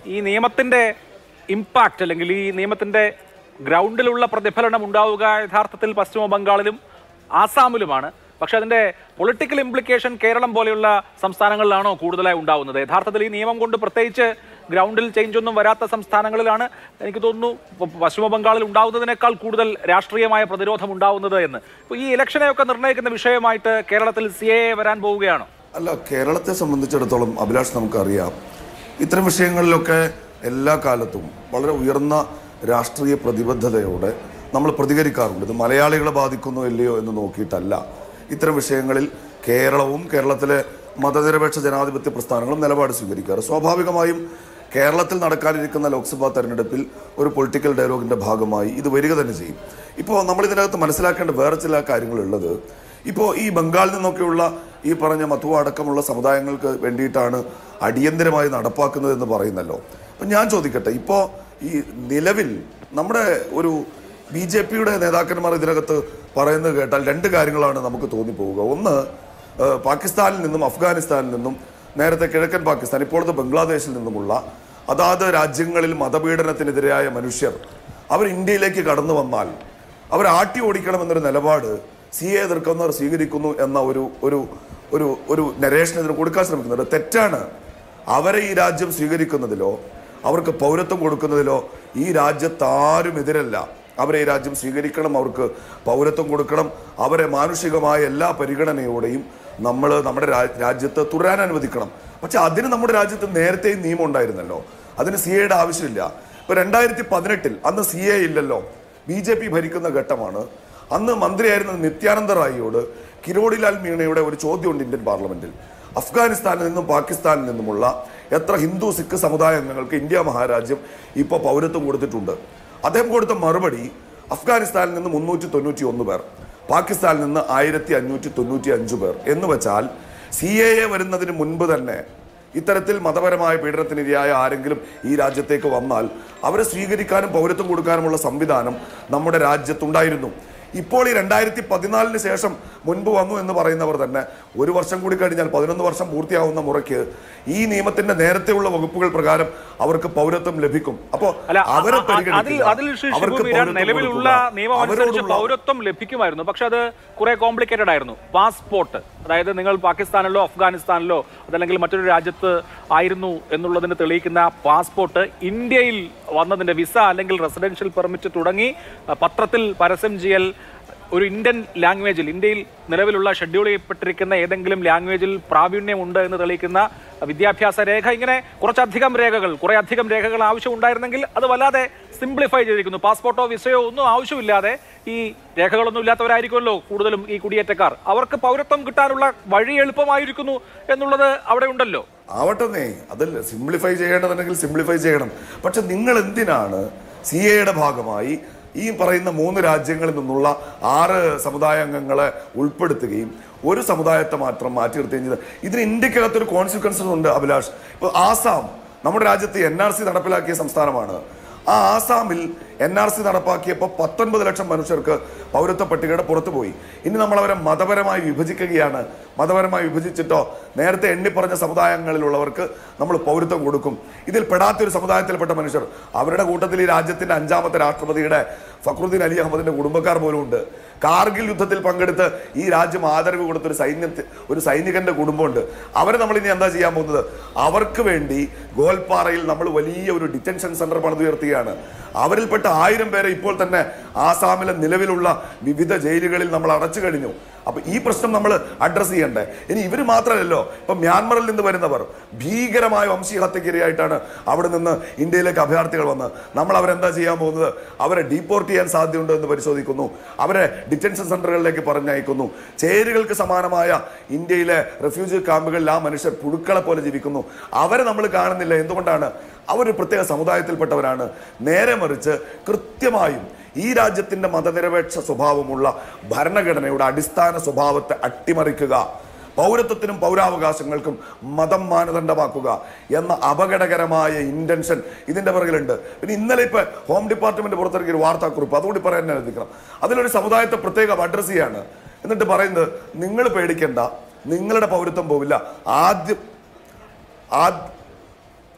ഈ നിയമത്തിന്റെ ഇമ്പാക്റ്റ് അല്ലെങ്കിൽ ഈ നിയമത്തിന്റെ ഗ്രൗണ്ടിലുള്ള പ്രതിഫലനം ഉണ്ടാവുക യഥാർത്ഥത്തിൽ പശ്ചിമ ബംഗാളിലും ആസാമിലുമാണ് പക്ഷെ അതിന്റെ പൊളിറ്റിക്കൽ ഇംപ്ലിക്കേഷൻ കേരളം പോലെയുള്ള സംസ്ഥാനങ്ങളിലാണോ കൂടുതലായി ഉണ്ടാവുന്നത് യഥാർത്ഥത്തിൽ ഈ നിയമം കൊണ്ട് പ്രത്യേകിച്ച് ഗ്രൗണ്ടിൽ ചേഞ്ച് ഒന്നും വരാത്ത സംസ്ഥാനങ്ങളിലാണ് എനിക്ക് തോന്നുന്നു പ- പശ്ചിമ ബംഗാളിൽ ഉണ്ടാവുന്നതിനേക്കാൾ കൂടുതൽ രാഷ്ട്രീയമായ പ്രതിരോധം ഉണ്ടാവുന്നത് എന്ന് ഇപ്പോൾ ഈ ഇലക്ഷനെയൊക്കെ നിർണ്ണയിക്കുന്ന വിഷയമായിട്ട് കേരളത്തിൽ സി എ വരാൻ പോവുകയാണോ അല്ല കേരളത്തെ സംബന്ധിച്ചിടത്തോളം അഭിലാഷ് നമുക്കറിയാം ഇത്തരം വിഷയങ്ങളിലൊക്കെ എല്ലാ കാലത്തും വളരെ ഉയർന്ന രാഷ്ട്രീയ പ്രതിബദ്ധതയോടെ നമ്മൾ പ്രതികരിക്കാറുണ്ട് ഇത് മലയാളികളെ ബാധിക്കുന്നോ ഇല്ലയോ എന്ന് നോക്കിയിട്ടല്ല ഇത്തരം വിഷയങ്ങളിൽ കേരളവും കേരളത്തിലെ മതനിരപേക്ഷ ജനാധിപത്യ പ്രസ്ഥാനങ്ങളും നിലപാട് സ്വീകരിക്കാറ് സ്വാഭാവികമായും കേരളത്തിൽ നടക്കാനിരിക്കുന്ന ലോക്സഭാ തെരഞ്ഞെടുപ്പിൽ ഒരു പൊളിറ്റിക്കൽ ഡയലോഗിന്റെ ഭാഗമായി ഇത് വരിക തന്നെ ചെയ്യും ഇപ്പോൾ നമ്മൾ ഇതിനകത്ത് മനസ്സിലാക്കേണ്ട വേറെ ചില കാര്യങ്ങളുള്ളത് ഇപ്പോൾ ഈ ബംഗാളിൽ നിന്നൊക്കെയുള്ള ഈ പറഞ്ഞ മധുവ അടക്കമുള്ള സമുദായങ്ങൾക്ക് വേണ്ടിയിട്ടാണ് അടിയന്തരമായി നടപ്പാക്കുന്നത് എന്ന് പറയുന്നല്ലോ അപ്പം ഞാൻ ചോദിക്കട്ടെ ഇപ്പോൾ ഈ നിലവിൽ നമ്മുടെ ഒരു ബി ജെ പിയുടെ നേതാക്കന്മാർ ഇതിനകത്ത് പറയുന്നത് കേട്ടാൽ രണ്ട് കാര്യങ്ങളാണ് നമുക്ക് തോന്നിപ്പോവുക ഒന്ന് ഏഹ്, പാകിസ്ഥാനിൽ നിന്നും അഫ്ഗാനിസ്ഥാനിൽ നിന്നും നേരത്തെ കിഴക്കൻ പാകിസ്ഥാൻ ഇപ്പോഴത്തെ ബംഗ്ലാദേശിൽ നിന്നുമുള്ള അതാത് രാജ്യങ്ങളിൽ മതപീഡനത്തിനെതിരായ മനുഷ്യർ അവർ ഇന്ത്യയിലേക്ക് കടന്നു വന്നാൽ അവർ ആട്ടി ഓടിക്കണമെന്നൊരു നിലപാട് സി എ എതിർക്കുന്നവർ സ്വീകരിക്കുന്നു എന്ന ഒരു ഒരു ഒരു ഒരു നരേഷൻ ഇതിന് കൊടുക്കാൻ ശ്രമിക്കുന്നുണ്ട് തെറ്റാണ് അവരെ ഈ രാജ്യം സ്വീകരിക്കുന്നതിലോ അവർക്ക് പൗരത്വം കൊടുക്കുന്നതിലോ ഈ രാജ്യത്ത് ആരും എതിരല്ല അവരെ ഈ രാജ്യം സ്വീകരിക്കണം അവർക്ക് പൗരത്വം കൊടുക്കണം അവരെ മാനുഷികമായ എല്ലാ പരിഗണനയോടെയും നമ്മൾ നമ്മുടെ രാ- രാജ്യത്ത് തുടരാൻ അനുവദിക്കണം പക്ഷെ അതിന് നമ്മുടെ രാജ്യത്ത് നേരത്തെയും നിയമം ഉണ്ടായിരുന്നല്ലോ അതിന് സി എയുടെ ആവശ്യമില്ല ഇപ്പൊ രണ്ടായിരത്തി പതിനെട്ടിൽ അന്ന് സി എ ഇല്ലല്ലോ ബി ജെ പി ഭരിക്കുന്ന ഘട്ടമാണ് അന്ന് മന്ത്രിയായിരുന്ന നിത്യാനന്ദ റായിയോട് കിരോടിലാൽ മീണയുടെ ഒരു ചോദ്യമുണ്ട് ഇന്ത്യൻ പാർലമെന്റിൽ അഫ്ഗാനിസ്ഥാനിൽ നിന്നും പാകിസ്ഥാനിൽ നിന്നുമുള്ള എത്ര ഹിന്ദു സിഖ് സമുദായ അംഗങ്ങൾക്ക് ഇന്ത്യ മഹാരാജ്യം ഇപ്പോൾ പൗരത്വം കൊടുത്തിട്ടുണ്ട് അദ്ദേഹം കൊടുത്ത മറുപടി അഫ്ഗാനിസ്ഥാനിൽ നിന്ന് മുന്നൂറ്റി തൊണ്ണൂറ്റി ഒന്ന് പേർ പാകിസ്ഥാനിൽ നിന്ന് ആയിരത്തി അഞ്ഞൂറ്റി തൊണ്ണൂറ്റി അഞ്ച് പേർ എന്ന് വെച്ചാൽ സി എ എ വരുന്നതിന് മുൻപ് തന്നെ ഇത്തരത്തിൽ മതപരമായ പീഡനത്തിനിരയായ ആരെങ്കിലും ഈ രാജ്യത്തേക്ക് വന്നാൽ അവരെ സ്വീകരിക്കാനും പൗരത്വം കൊടുക്കാനുമുള്ള സംവിധാനം നമ്മുടെ രാജ്യത്തുണ്ടായിരുന്നു ഇപ്പോൾ ഈ രണ്ടായിരത്തി പതിനാലിന് ശേഷം മുൻപ് വന്നു എന്ന് പറയുന്നവർ തന്നെ ഒരു വർഷം കൂടി കഴിഞ്ഞാൽ പതിനൊന്ന് വർഷം പൂർത്തിയാവുന്ന മുറയ്ക്ക് ഈ നിയമത്തിന്റെ നേരത്തെയുള്ള വകുപ്പുകൾ പ്രകാരം അവർക്ക് പൗരത്വം ലഭിക്കും അപ്പോൾ അല്ല അ- അവരെ അ- അതിൽ പരിഗണിക്കുക. അതിൽ ശ്രീ അവർക്ക് ശിവു വീരൻ പൗരത്വം നിലവിലുള്ള കൊടുക്കുക. നിയമം അനുസരിച്ച് അവരോടുള്ള പൗരത്വം ലഭിക്കുമായിരുന്നു പക്ഷെ അത് കുറെ കോംപ്ലിക്കേറ്റഡ് ആയിരുന്നു പാസ്പോർട്ട് അതായത് നിങ്ങൾ പാകിസ്ഥാനിലോ അഫ്ഗാനിസ്ഥാനിലോ അതല്ലെങ്കിൽ മറ്റൊരു രാജ്യത്ത് ആയിരുന്നു എന്നുള്ളതിന് തെളിയിക്കുന്ന പാസ്പോർട്ട് ഇന്ത്യയിൽ വന്നതിന്റെ വിസ അല്ലെങ്കിൽ റെസിഡൻഷ്യൽ പെർമിറ്റ് തുടങ്ങി അഹ്, പത്രത്തിൽ പരസ്യം ചെയ്യൽ ഒരു ഇന്ത്യൻ ലാംഗ്വേജിൽ ഇന്ത്യയിൽ നിലവിലുള്ള ഷെഡ്യൂൾ ചെയ്യപ്പെട്ടിരിക്കുന്ന ഏതെങ്കിലും ലാംഗ്വേജിൽ പ്രാവീണ്യമുണ്ട് എന്ന് തെളിയിക്കുന്ന വിദ്യാഭ്യാസ രേഖ ഇങ്ങനെ കുറച്ചധികം രേഖകൾ കുറെ അധികം രേഖകൾ ആവശ്യമുണ്ടായിരുന്നെങ്കിൽ അത് വല്ലാതെ സിംപ്ലിഫൈ ചെയ്തിരിക്കുന്നു പാസ്പോർട്ടോ വിസയോ ഒന്നും ആവശ്യമില്ലാതെ ഈ രേഖകളൊന്നും ഇല്ലാത്തവരായിരിക്കുമല്ലോ കൂടുതലും ഈ കുടിയേറ്റക്കാർ അവർക്ക് പൗരത്വം കിട്ടാനുള്ള വഴി എളുപ്പമായിരിക്കുന്നു എന്നുള്ളത് അവിടെ ഉണ്ടല്ലോ ആവട്ടെന്നേ അതല്ല സിംപ്ലിഫൈ ചെയ്യേണ്ടതുണ്ടെങ്കിൽ സിംപ്ലിഫൈ ചെയ്യണം പക്ഷെ നിങ്ങൾ എന്തിനാണ് സി എയുടെ ഭാഗമായി ഈ പറയുന്ന മൂന്ന് രാജ്യങ്ങളിൽ നിന്നുള്ള ആറ് സമുദായ അംഗങ്ങളെ ഉൾപ്പെടുത്തുകയും ഒരു സമുദായത്തെ മാത്രം മാറ്റി നിർത്തുകയും ചെയ്ത് ഇതിന് ഇന്ത്യക്കകത്തൊരു കോൺസിക്വൻസസ് ഉണ്ട് അഭിലാഷ് ഇപ്പൊ ആസാം നമ്മുടെ രാജ്യത്ത് എൻ ആർ സി നടപ്പിലാക്കിയ സംസ്ഥാനമാണ് ആ ആസാമിൽ എൻ ആർ സി നടപ്പാക്കിയപ്പോൾ പത്തൊൻപത് ലക്ഷം മനുഷ്യർക്ക് പൗരത്വ പട്ടികയുടെ പുറത്തു പോയി ഇനി നമ്മൾ അവരെ മതപരമായി വിഭജിക്കുകയാണ് മതപരമായി വിഭജിച്ചിട്ടോ നേരത്തെ എണ്ണിപ്പറഞ്ഞ സമുദായങ്ങളിലുള്ളവർക്ക് നമ്മൾ പൗരത്വം കൊടുക്കും ഇതിൽ പെടാത്തൊരു സമുദായത്തിൽപ്പെട്ട മനുഷ്യർ അവരുടെ കൂട്ടത്തിൽ ഈ രാജ്യത്തിന്റെ അഞ്ചാമത്തെ രാഷ്ട്രപതിയുടെ ഫക്രുദ്ദീൻ അലി അഹമ്മദിന്റെ കുടുംബക്കാർ പോലും ഉണ്ട് കാർഗിൽ യുദ്ധത്തിൽ പങ്കെടുത്ത് ഈ രാജ്യം ആദരവ് കൊടുത്ത ഒരു സൈന്യത്തിൽ ഒരു സൈനികന്റെ കുടുംബമുണ്ട് അവരെ നമ്മൾ ഇനി എന്താ ചെയ്യാൻ പോകുന്നത് അവർക്ക് വേണ്ടി ഗോൽപ്പാറയിൽ നമ്മൾ വലിയ ഒരു ഡിറ്റൻഷൻ സെന്റർ പണിതുയർത്തുകയാണ് അവരിൽപ്പെട്ട ആയിരം പേരെ ഇപ്പോൾ തന്നെ ആസാമിലെ നിലവിലുള്ള വിവിധ ജയിലുകളിൽ നമ്മൾ അടച്ചു കഴിഞ്ഞു അപ്പൊ ഈ പ്രശ്നം നമ്മൾ അഡ്രസ് ചെയ്യണ്ടേ ഇനി ഇവർ മാത്രമല്ലല്ലോ ഇപ്പൊ മ്യാൻമറിൽ നിന്ന് വരുന്നവർ ഭീകരമായ വംശീയ ഹത്യക്കിരയായിട്ടാണ് അവിടെ നിന്ന് ഇന്ത്യയിലേക്ക് അഭയാർത്ഥികൾ വന്ന് നമ്മൾ അവരെന്താ ചെയ്യാൻ പോകുന്നത് അവരെ ഡീപ്പോർട്ട് ചെയ്യാൻ സാധ്യതയുണ്ടോ എന്ന് പരിശോധിക്കുന്നു അവരെ ഡിറ്റൻഷൻ സെന്ററുകളിലേക്ക് പറഞ്ഞയക്കുന്നു ചേരുകൾക്ക് സമാനമായ ഇന്ത്യയിലെ റെഫ്യൂജി ക്യാമ്പുകളിൽ ആ മനുഷ്യർ പുഴുക്കളെ പോലെ ജീവിക്കുന്നു അവരെ നമ്മൾ കാണുന്നില്ല എന്തുകൊണ്ടാണ് അവർ ഒരു പ്രത്യേക സമുദായത്തിൽപ്പെട്ടവരാണ് നേരെ മറിച്ച് കൃത്യമായും ഈ രാജ്യത്തിന്റെ മതനിരപേക്ഷ സ്വഭാവമുള്ള ഭരണഘടനയുടെ അടിസ്ഥാന സ്വഭാവത്തെ അട്ടിമറിക്കുക പൗരത്വത്തിനും പൗരാവകാശങ്ങൾക്കും മതം മാനദണ്ഡമാക്കുക എന്ന അപകടകരമായ ഇന്റൻഷൻ ഇതിന്റെ പിറകിലുണ്ട് പിന്നെ ഇന്നലെ ഇപ്പൊ ഹോം ഡിപ്പാർട്ട്മെന്റ് പുറത്തിറക്കിയ ഒരു വാർത്താക്കുറിപ്പ് അതുകൂടി പറയാൻ ഞാൻ എത്തിക്കണം അതിലൊരു സമുദായത്തെ പ്രത്യേകം അഡ്രസ് ചെയ്യാണ് എന്നിട്ട് പറയുന്നത് നിങ്ങൾ പേടിക്കേണ്ട നിങ്ങളുടെ പൗരത്വം പോവില്ല ആദ്യം ആദ്യ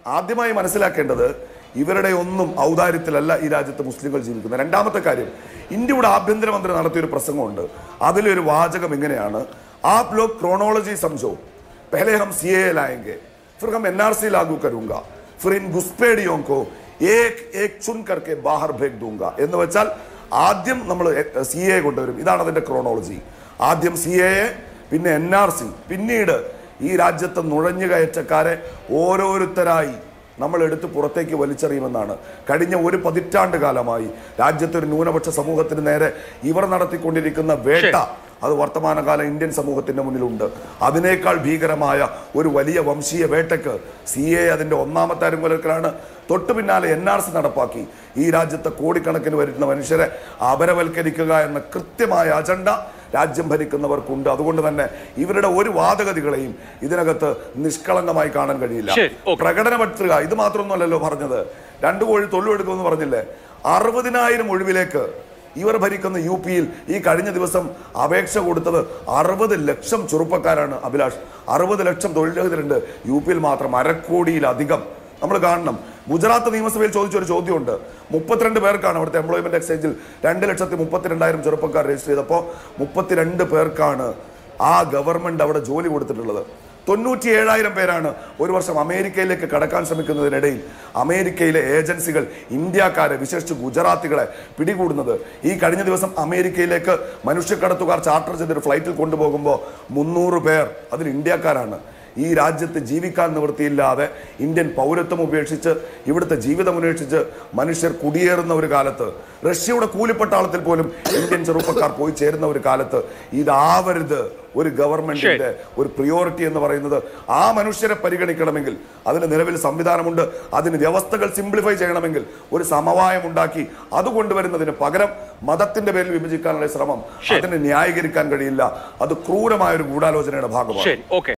ആദ്യമായി മനസ്സിലാക്കേണ്ടത് ഇവരുടെ ഒന്നും ഔദാര്യത്തിലല്ല ഈ രാജ്യത്ത് മുസ്ലിങ്ങൾ ജീവിക്കുന്നത് രണ്ടാമത്തെ കാര്യം ഇന്ത്യയുടെ ആഭ്യന്തരമന്ത്രി നടത്തിയ ഒരു പ്രസംഗമുണ്ട് അതിലൊരു വാചകം ഇങ്ങനെയാണ് ആപ് ലോക് ക്രോണോളജി സംജോ पहले हम सी ए लाएंगे फिर हम एनआरसी लागू करूंगा फिर इन घुसपैठियों को एक एक चुन करके बाहर फेंक दूंगा എന്ന് വെച്ചാൽ ആദ്യം നമ്മൾ സി എ കൊണ്ടുവരും ഇതാണ് അതിന്റെ ക്രോണോളജി ആദ്യം സി എ പിന്നെ എൻ ആർ സി പിന്നീട് ഈ രാജ്യത്തെ നുഴഞ്ഞു കയറ്റക്കാരെ ഓരോരുത്തരായി നമ്മൾ എടുത്ത് പുറത്തേക്ക് വലിച്ചെറിയുമെന്നാണ് കഴിഞ്ഞ ഒരു പതിറ്റാണ്ട് കാലമായി രാജ്യത്തെ ഒരു ന്യൂനപക്ഷ സമൂഹത്തിന് നേരെ ഇവർ നടത്തിക്കൊണ്ടിരിക്കുന്ന വേട്ട അത് വർത്തമാനകാല ഇന്ത്യൻ സമൂഹത്തിന്റെ മുന്നിലുണ്ട് അതിനേക്കാൾ ഭീകരമായ ഒരു വലിയ വംശീയ വേട്ടയ്ക്ക് സി എ അതിന്റെ ഒന്നാമത്തെ അരുങ്കുലക്കലാണ് തൊട്ടു പിന്നാലെ എൻ ആർ സി നടപ്പാക്കി ഈ രാജ്യത്തെ കോടിക്കണക്കിന് വരുന്ന മനുഷ്യരെ അപരവൽക്കരിക്കുക എന്ന കൃത്യമായ അജണ്ട രാജ്യം ഭരിക്കുന്നവർക്കുണ്ട് അതുകൊണ്ട് തന്നെ ഇവരുടെ ഒരു വാദഗതികളെയും ഇതിനകത്ത് നിഷ്കളങ്കമായി കാണാൻ കഴിയില്ല ശരി, ഓക്കേ. പ്രകടന പത്രിക ഇത് മാത്രമൊന്നുമല്ലല്ലോ പറഞ്ഞത് രണ്ടു കോഴി തൊഴിലെടുക്കുമെന്ന് പറഞ്ഞില്ലേ അറുപതിനായിരം ഒഴിവിലേക്ക് ഇവർ ഭരിക്കുന്ന യു പിയിൽ ഈ കഴിഞ്ഞ ദിവസം അപേക്ഷ കൊടുത്തത് അറുപത് ലക്ഷം ചെറുപ്പക്കാരാണ് അഭിലാഷ് അറുപത് ലക്ഷം തൊഴിലരഹിതരുണ്ട് യു പിയിൽ മാത്രം അരക്കോടിയിലധികം നമ്മൾ കാണണം ഗുജറാത്ത് നിയമസഭയിൽ ചോദിച്ച ഒരു ചോദ്യമുണ്ട് മുപ്പത്തിരണ്ട് പേർക്കാണ് അവിടുത്തെ എംപ്ലോയ്മെന്റ് എക്സ്ചേഞ്ചിൽ രണ്ട് ലക്ഷത്തി മുപ്പത്തിരണ്ടായിരം ചെറുപ്പക്കാർ രജിസ്റ്റർ ചെയ്തപ്പോൾ മുപ്പത്തിരണ്ട് പേർക്കാണ് ആ ഗവൺമെന്റ് അവിടെ ജോലി കൊടുത്തിട്ടുള്ളത് തൊണ്ണൂറ്റി ഏഴായിരം പേരാണ് ഒരു വർഷം അമേരിക്കയിലേക്ക് കടക്കാൻ ശ്രമിക്കുന്നതിനിടയിൽ അമേരിക്കയിലെ ഏജൻസികൾ ഇന്ത്യക്കാരെ വിശേഷിച്ച് ഗുജറാത്തികളെ പിടികൂടുന്നത് ഈ കഴിഞ്ഞ ദിവസം അമേരിക്കയിലേക്ക് മനുഷ്യക്കടത്തുകാർ ചാർട്ടർ ചെയ്തൊരു ഫ്ലൈറ്റിൽ കൊണ്ടുപോകുമ്പോൾ മുന്നൂറ് പേർ അതിൽ ഇന്ത്യക്കാരാണ് ഈ രാജ്യത്ത് ജീവിക്കാൻ നിവൃത്തിയില്ലാതെ ഇന്ത്യൻ പൗരത്വം ഉപേക്ഷിച്ച് ഇവിടുത്തെ ജീവിതം ഉപേക്ഷിച്ച് മനുഷ്യർ കുടിയേറുന്ന ഒരു കാലത്ത് റഷ്യയുടെ കൂലിപ്പട്ടാളത്തിൽ പോലും ഇന്ത്യൻ ചെറുപ്പക്കാർ പോയി ചേരുന്ന ഒരു കാലത്ത് ഇതാവരുത് ഒരു ഗവൺമെന്റിന്റെ ഒരു പ്രിയോറിറ്റി എന്ന് പറയുന്നത് ആ മനുഷ്യരെ പരിഗണിക്കണമെങ്കിൽ അതിന് നിലവിൽ സംവിധാനമുണ്ട് അതിന് വ്യവസ്ഥകൾ സിംപ്ലിഫൈ ചെയ്യണമെങ്കിൽ ഒരു സമവായം ഉണ്ടാക്കി അത് കൊണ്ടുവരുന്നതിന് പകരം മതത്തിന്റെ പേരിൽ വിഭജിക്കാനുള്ള ശ്രമം അതിനെ ന്യായീകരിക്കാൻ കഴിയില്ല അത് ക്രൂരമായ ഒരു ഗൂഢാലോചനയുടെ ഭാഗമാണ് ശരി ഓക്കെ